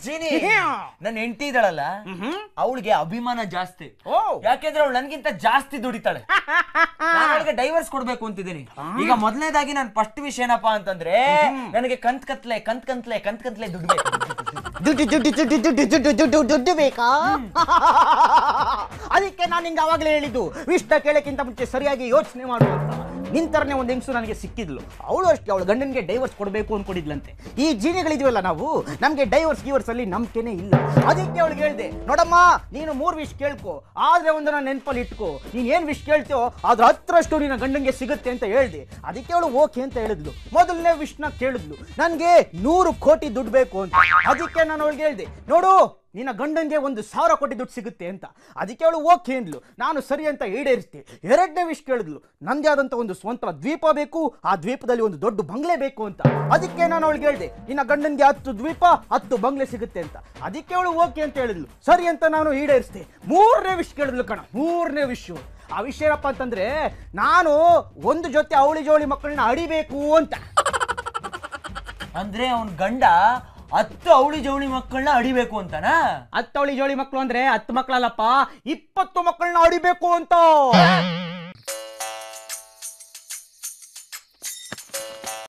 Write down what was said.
ಚೀನಿ ಹ್ಯಾ. ನನ್ನ ಹೆಂಡತಿ ಇದ್ದಾಳಲ್ಲ ಮ್ಹ್ಮ್. ಅವಳಿಗೆ ಅಭಿಮಾನ ಜಾಸ್ತಿ ಓ ಯಾಕೆಂದ್ರೆ ಅವಳು ನನ್ಗಿಂತ ಜಾಸ್ತಿ ದುಡಿತಾಳೆ ನಾನು ಅವಳಿಗೆ ಡೈವರ್ಸ್ ಕೊಡ್ಬೇಕು ಅಂತಿದ್ದೀನಿ ಈಗ ಮೊದಲನೇದಾಗಿ ನಾನು ಫಸ್ಟ್ ವಿಷಯ ಏನಪ್ಪಾ ಅಂತಂದ್ರೆ ನನಗೆ ಕಂತ್ ಕತ್ಲೆ ಕಂತ್ ಕಂತ್ಲೆ ಕಂತ್ ಕಂತ್ಲೆ ದುಡ್ಡು ಬೇಕು ದುಡ್ಡು ದುಡ್ಡು ದುಡ್ಡು ದುಡ್ಡು ದುಡ್ಡು ದುಡ್ಡು ದುಡ್ಡು ಬೇಕಾ ಅದಕ್ಕೆ ನಾನು ನಿಂಗೆ ಅವಾಗಲೇ ಹೇಳಿದ್ದು ವಿಷ್ಣ ಕೇಳಕ್ಕಿಂತ ಮುಂಚೆ ಸರಿಯಾಗಿ ಯೋಚನೆ ಮಾಡು ಅಂತ ನಿಂತರನೇ ಒಂದು ಹೆಂಗಸು ನನಗೆ ಸಿಕ್ಕಿದ್ಲು ಅವಳು ಅಷ್ಟೇ ಅವಳು ಗಂಡನಿಗೆ ಡೈವರ್ಸ್ ಕೊಡಬೇಕು ಅನ್ಕೊಂಡಿದ್ಲಂತೆ ಈ ಜೀನಿಗಳಿದೀವಲ್ಲ ನಾವು ನಮಗೆ ಡೈವರ್ಸ್ ಗಿವರ್ಸ್ ಅಲ್ಲಿ ನಂಬಿಕೆನೇ ಇಲ್ಲ ಅದಕ್ಕೆ ಅವಳಿಗೆ ಹೇಳಿದೆ ನೋಡಮ್ಮ ನೀನು ಮೂರು ವಿಷ್ ಕೇಳ್ಕೊ ಆದ್ರೆ ಒಂದು ನನ್ನ ನೆನಪಲ್ಲಿ ಇಟ್ಕೋ ನೀನ್ ಏನ್ ವಿಷ್ ಕೇಳ್ತೀಯೋ ಅದ್ರ ಹತ್ರಷ್ಟು ನಿನ್ನ ಗಂಡಂಗೆ ಸಿಗುತ್ತೆ ಅಂತ ಹೇಳ್ದೆ ಅದಕ್ಕೆ ಅವಳು ಓಕೆ ಅಂತ ಹೇಳಿದ್ಲು ಮೊದಲನೇ ವಿಷ್ನ ಕೇಳಿದ್ಲು ನನಗೆ ನೂರು ಕೋಟಿ ದುಡ್ಡು ಬೇಕು ಅಂತ ಅದಕ್ಕೆ ನಾನು ಅವಳಿಗೆ ಹೇಳಿದೆ ನೋಡು ನಿನ್ನ ಗಂಡಂಗೆ ಒಂದು ಸಾವಿರ ಕೋಟಿ ದುಡ್ಡು ಸಿಗುತ್ತೆ ಅಂತ ಅದಕ್ಕೆ ಅವಳು ಓಕೆ ಅಂದ್ಲು ನಾನು ಸರಿ ಅಂತ ಈಡೇರಿಸ್ತೆ ಎರಡನೇ ವಿಷ್ ಕೇಳಿದ್ಲು ನಂದೇ ಆದಂತ ಒಂದು ಸ್ವಂತ ದ್ವೀಪ ಬೇಕು ಆ ದ್ವೀಪದಲ್ಲಿ ಒಂದು ದೊಡ್ಡ ಬಂಗ್ಲೆ ಬೇಕು ಅಂತ ಅದಕ್ಕೆ ನಾನು ಅವಳಿಗೆ ಹೇಳಿದೆ ನಿನ್ನ ಗಂಡನ್ಗೆ ಹತ್ತು ದ್ವೀಪ ಹತ್ತು ಬಂಗ್ಲೆ ಸಿಗುತ್ತೆ ಅಂತ ಅದಕ್ಕೆ ಅವಳು ಓಕೆ ಅಂತ ಹೇಳಿದ್ಲು ಸರಿ ಅಂತ ನಾನು ಈಡೇರಿಸ್ದೆ ಮೂರನೇ ವಿಷ್ ಕೇಳಿದ್ಲು ಕಣ ಮೂರನೇ ವಿಷ್ ಆ ವಿಷಯ ಏನಪ್ಪ ಅಂತಂದ್ರೆ ನಾನು ಒಂದು ಜೊತೆ ಅವಳಿ ಜೋಳಿ ಮಕ್ಕಳನ್ನ ಅಡಿಬೇಕು ಅಂತ ಅಂದ್ರೆ ಅವನ್ ಗಂಡ ಹತ್ತು ಅವಳಿ ಜವಳಿ ಮಕ್ಕಳನ್ನ ಅಡಿಬೇಕು ಅಂತನಾ ಹತ್ತು ಅವಳಿ ಜೋಳಿ ಮಕ್ಕಳು ಅಂದ್ರೆ ಹತ್ತು ಮಕ್ಕಳಲ್ಲಪ್ಪ ಇಪ್ಪತ್ತು ಮಕ್ಕಳನ್ನ ಅಡಿಬೇಕು ಅಂತ